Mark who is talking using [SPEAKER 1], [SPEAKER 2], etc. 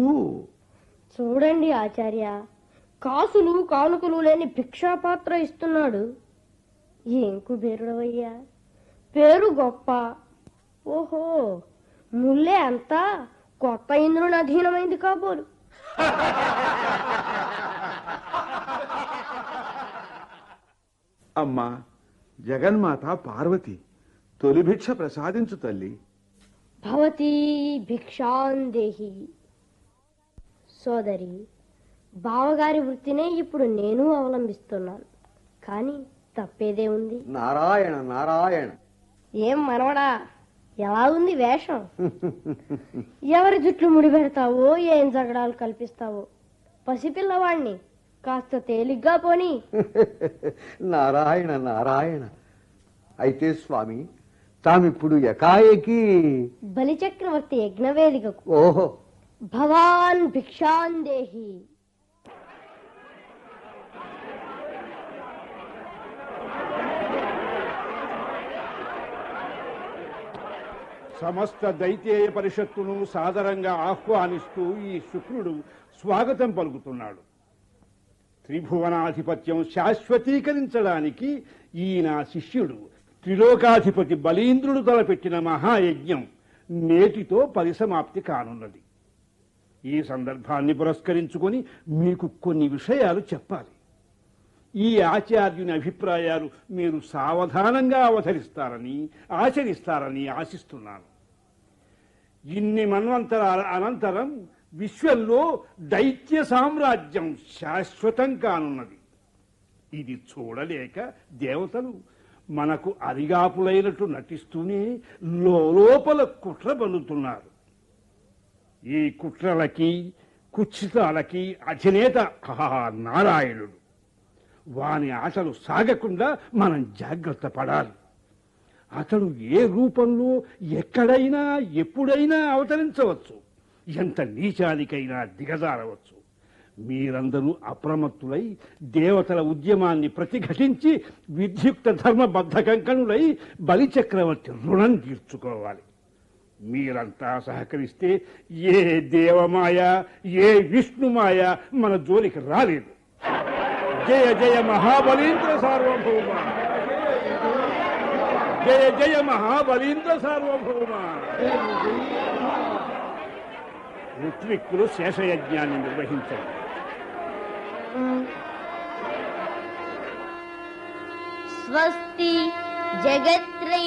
[SPEAKER 1] చూడండి ఆచార్య కాసులు కానుకలు లేని భిక్షాపాత్ర ఇస్తున్నాడు ఏం కుబేరుడవయ్యా పేరు గొప్ప ఓహో ముల్లే అంతా కొత్త ఇంద్రుని అధీనమైంది కాబోలు
[SPEAKER 2] అమ్మా జగన్మాత పార్వతి తొలి భిక్ష ప్రసాదించు తల్లి
[SPEAKER 1] భవతి భిక్షాందేహి సోదరి బావగారి వృత్తినే ఇప్పుడు నేను అవలంబిస్తున్నాను కానీ తప్పేదే ఉంది
[SPEAKER 3] నారాయణ నారాయణ
[SPEAKER 1] ఏం మనవడా ఎలా ఉంది వేషం ఎవరి జుట్లు ముడిపెడతావో ఏం జగడాలు కల్పిస్తావో పసిపిల్లవాణ్ణి కాస్త తేలిగ్గా పోని
[SPEAKER 3] నారాయణ నారాయణ అయితే స్వామి తామిప్పుడు ఎకాయకి
[SPEAKER 1] బలిచక్రవర్తి యజ్ఞవేదికకు
[SPEAKER 3] ఓహో
[SPEAKER 1] భవాన్ భిక్షాందేహి
[SPEAKER 4] సమస్త దైత్యేయ పరిషత్తును సాదరంగా ఆహ్వానిస్తూ ఈ శుక్రుడు స్వాగతం పలుకుతున్నాడు త్రిభువనాధిపత్యం శాశ్వతీకరించడానికి ఈయన శిష్యుడు త్రిలోకాధిపతి బలీంద్రుడు తలపెట్టిన మహాయజ్ఞం నేటితో పరిసమాప్తి కానున్నది ఈ సందర్భాన్ని పురస్కరించుకొని మీకు కొన్ని విషయాలు చెప్పాలి ఈ ఆచార్యుని అభిప్రాయాలు మీరు సావధానంగా అవతరిస్తారని ఆచరిస్తారని ఆశిస్తున్నాను ఇన్ని మన్వంతరాల అనంతరం విశ్వంలో దైత్య సామ్రాజ్యం శాశ్వతం కానున్నది ఇది చూడలేక దేవతలు మనకు అరిగాపులైనట్టు నటిస్తూనే లోపల కుట్ర బలుతున్నారు ఈ కుట్రలకి కుచ్చితాలకి అధినేత ఆ నారాయణుడు వాని ఆటలు సాగకుండా మనం జాగ్రత్త పడాలి అతడు ఏ రూపంలో ఎక్కడైనా ఎప్పుడైనా అవతరించవచ్చు ఎంత నీచానికైనా దిగజారవచ్చు మీరందరూ అప్రమత్తులై దేవతల ఉద్యమాన్ని ప్రతిఘటించి విద్యుక్త ధర్మబద్ధ కంకణులై బలిచక్రవర్తి రుణం తీర్చుకోవాలి మీరంతా సహకరిస్తే ఏ దేవమాయ ఏ విష్ణుమాయ మన జోలికి రాలేదు జయ జయ మహాబలీంద్ర సార్వభౌమ జయ జయ మహాబలీంద్ర సార్వభౌమ ఋత్విక్కులు శేషయజ్ఞాన్ని నిర్వహించారు
[SPEAKER 1] స్వస్తి జగత్రయ